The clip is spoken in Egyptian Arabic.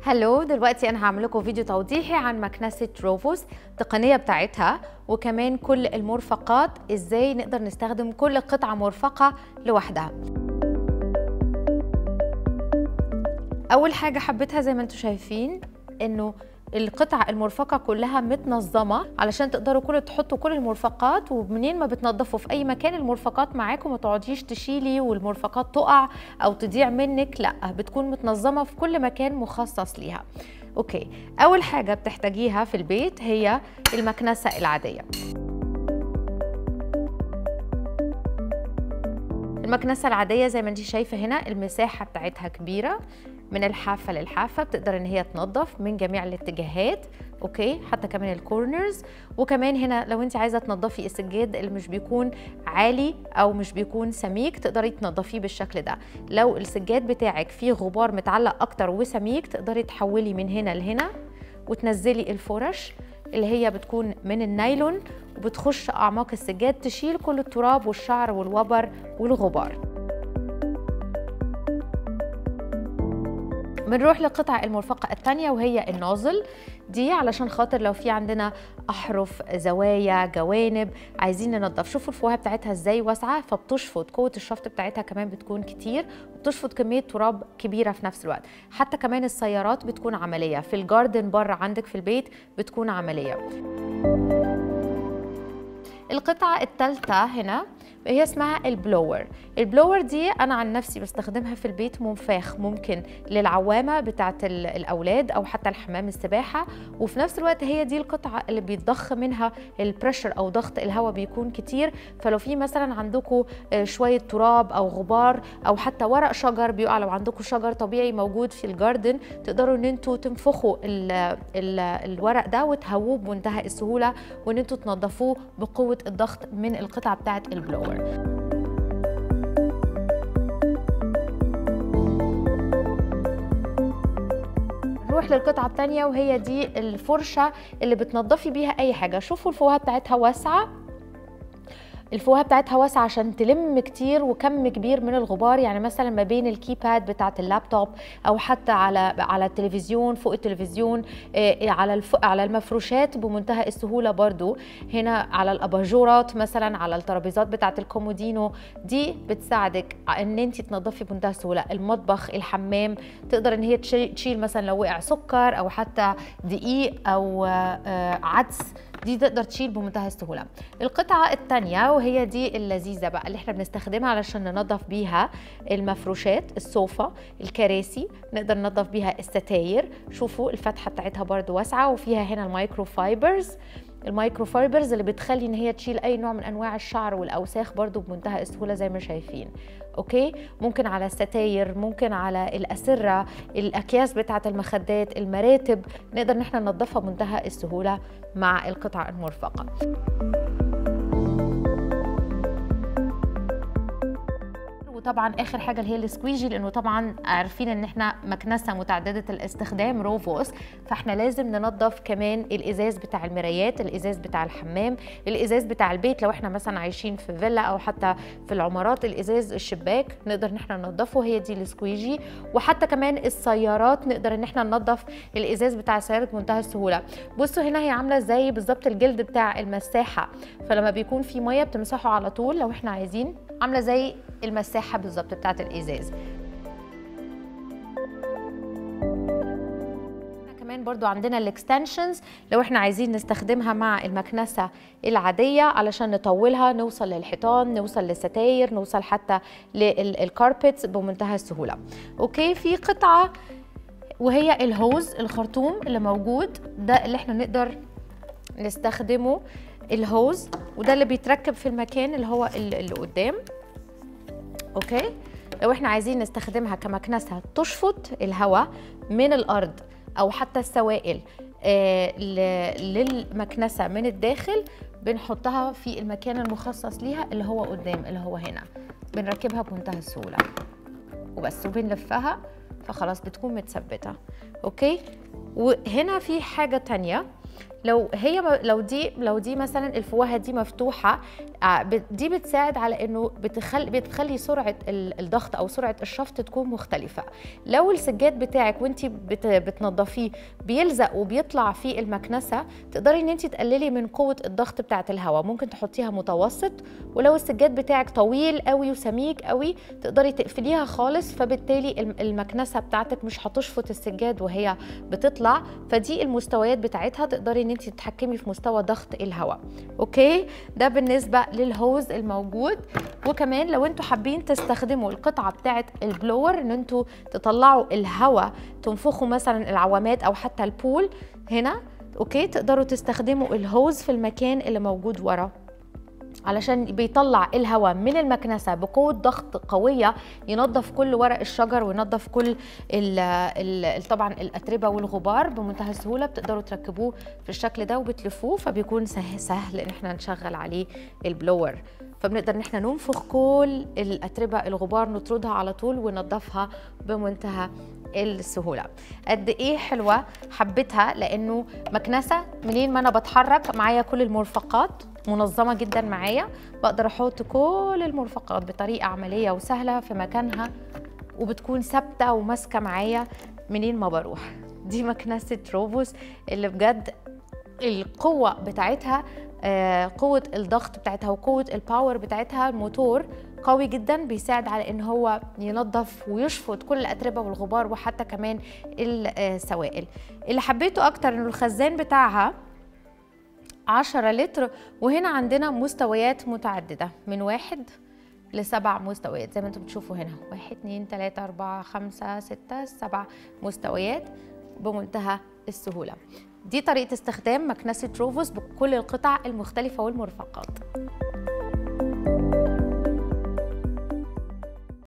هلو دلوقتي انا هعمل لكم فيديو توضيحي عن مكنسه روفوس التقنيه بتاعتها وكمان كل المرفقات ازاي نقدر نستخدم كل قطعه مرفقه لوحدها اول حاجه حبيتها زي ما انتم شايفين انه القطع المرفقة كلها متنظمة علشان تقدروا كل تحطوا كل المرفقات ومنين ما بتنظفوا في أي مكان المرفقات معاكم ما تقعديش تشيلي والمرفقات تقع أو تضيع منك لا بتكون متنظمة في كل مكان مخصص ليها أوكي أول حاجة بتحتاجيها في البيت هي المكنسة العادية المكنسة العادية زي ما انت شايفة هنا المساحة بتاعتها كبيرة من الحافة للحافة بتقدر ان هي تنظف من جميع الاتجاهات اوكي حتى كمان الكورنرز وكمان هنا لو انت عايزة تنظفي السجاد اللي مش بيكون عالي او مش بيكون سميك تقدري تنظفيه بالشكل ده لو السجاد بتاعك فيه غبار متعلق اكتر وسميك تقدري تحولي من هنا لهنا وتنزلي الفرش اللي هي بتكون من النايلون وبتخش اعماق السجاد تشيل كل التراب والشعر والوبر والغبار بنروح للقطعة المرفقة الثانية وهي النازل دي علشان خاطر لو في عندنا أحرف زوايا جوانب عايزين ننضف شوفوا الفوهة بتاعتها ازاي واسعة فبتشفط قوة الشفط بتاعتها كمان بتكون كتير وبتشفط كمية تراب كبيرة في نفس الوقت حتى كمان السيارات بتكون عملية في الجاردن بره عندك في البيت بتكون عملية القطعة الثالثة هنا هي اسمها البلور البلور دي انا عن نفسي بستخدمها في البيت منفاخ ممكن للعوامه بتاعه الاولاد او حتى الحمام السباحه وفي نفس الوقت هي دي القطعه اللي بيتضخ منها البريشر او ضغط الهواء بيكون كتير فلو في مثلا عندكم شويه تراب او غبار او حتى ورق شجر بيقع لو عندكم شجر طبيعي موجود في الجاردن تقدروا ان انتوا تنفخوا ال ال الورق ده وتهووه بمنتهى السهوله وان انتوا تنظفوه بقوه الضغط من القطعه بتاعه البلور نروح للقطعة الثانية وهي دي الفرشة اللي بتنضفي بيها أي حاجة شوفوا الفوهة بتاعتها واسعة الفوهه بتاعتها واسعه عشان تلم كتير وكم كبير من الغبار يعني مثلا ما بين الكيباد بتاعه اللابتوب او حتى على على التلفزيون فوق التلفزيون على الف... على المفروشات بمنتهى السهوله برضو هنا على الاباجورات مثلا على الترابيزات بتاعه الكومودينو دي بتساعدك ان انت تنظفي بمنتهى السهوله المطبخ الحمام تقدر ان هي تشيل مثلا لو وقع سكر او حتى دقيق او عدس دي تقدر تشيل بمنتهى السهوله القطعه الثانيه وهي دي اللذيذه بقى اللي احنا بنستخدمها علشان ننظف بيها المفروشات الصوفه الكراسي نقدر ننظف بيها الستاير شوفوا الفتحه بتاعتها برده واسعه وفيها هنا المايكرو فايبرز المايكرو فايبرز اللي بتخلي ان هي تشيل اي نوع من انواع الشعر والاوساخ برضو بمنتهى السهوله زي ما شايفين اوكي ممكن على الستاير ممكن على الاسره الاكياس بتاعه المخدات المراتب نقدر ان احنا ننظفها بمنتهى السهوله مع القطع المرفقه وطبعا اخر حاجه اللي هي السكويجي لانه طبعا عارفين ان احنا مكنسه متعدده الاستخدام روفوس فاحنا لازم ننظف كمان الازاز بتاع المرايات الازاز بتاع الحمام الازاز بتاع البيت لو احنا مثلا عايشين في فيلا او حتى في العمارات الازاز الشباك نقدر ان احنا ننظفه هي دي السكويجي وحتى كمان السيارات نقدر ان احنا ننظف الازاز بتاع السيارات بمنتهى السهوله بصوا هنا هي عامله زي بالظبط الجلد بتاع المساحه فلما بيكون في ميه بتمسحه على طول لو احنا عايزين عامله زي المساحه بالظبط بتاعه الازاز كمان برضو عندنا الاكستنشنز لو احنا عايزين نستخدمها مع المكنسه العاديه علشان نطولها نوصل للحيطان نوصل للستاير نوصل حتى للكاربتس بمنتهى السهوله اوكي في قطعه وهي الهوز الخرطوم اللي موجود ده اللي احنا نقدر نستخدمه الهوز وده اللي بيتركب في المكان اللي هو اللي قدام اوكي لو احنا عايزين نستخدمها كمكنسه تشفط الهواء من الارض او حتى السوائل آه للمكنسه من الداخل بنحطها في المكان المخصص ليها اللي هو قدام اللي هو هنا بنركبها بمنتهى السهوله وبس وبنلفها فخلاص بتكون متثبته اوكي وهنا في حاجه تانية لو هي م- لو دي لو دي مثلا الفوهه دي مفتوحه آه، بت- دي بتساعد على انه بتخلي بتخلي سرعه ال- الضغط او سرعه الشفط تكون مختلفه لو السجاد بتاعك وانت بت بتنضفيه بيلزق وبيطلع في المكنسه تقدري ان انت تقللي من قوه الضغط بتاعه الهواء ممكن تحطيها متوسط ولو السجاد بتاعك طويل قوي وسميك قوي تقدري تقفليها خالص فبالتالي الم- المكنسه بتاعتك مش هتشفط السجاد وهي بتطلع فدي المستويات بتاعتها تقدري ان انت تتحكمي في مستوى ضغط الهواء اوكي ده بالنسبه للهوز الموجود وكمان لو انتوا حابين تستخدموا القطعه بتاعه البلور ان انتوا تطلعوا الهواء تنفخوا مثلا العوامات او حتى البول هنا اوكي تقدروا تستخدموا الهوز في المكان اللي موجود ورا علشان بيطلع الهواء من المكنسه بقوه ضغط قويه ينظف كل ورق الشجر وينظف كل ال ال طبعا الاتربه والغبار بمنتهى السهوله بتقدروا تركبوه في الشكل ده وبتلفوه فبيكون سهل سهل ان احنا نشغل عليه البلور فبنقدر ان احنا ننفخ كل الاتربه الغبار نطردها على طول وننظفها بمنتهى السهوله قد ايه حلوه حبيتها لانه مكنسه منين ما انا بتحرك معايا كل المرفقات منظمه جدا معايا بقدر احط كل المرفقات بطريقه عمليه وسهله في مكانها وبتكون ثابته وماسكه معايا منين ما بروح دي مكنسه روبوس اللي بجد القوه بتاعتها آه، قوه الضغط بتاعتها وقوه الباور بتاعتها الموتور قوي جدا بيساعد على ان هو ينظف ويشفط كل الاتربه والغبار وحتى كمان السوائل اللي حبيته اكتر انه الخزان بتاعها 10 لتر وهنا عندنا مستويات متعددة من واحد لسبع مستويات زي ما انتم بتشوفوا هنا واحد اتنين تلاتة أربعة خمسة ستة سبع مستويات بمنتهى السهولة دي طريقة استخدام مكنسة روفوس بكل القطع المختلفة والمرفقات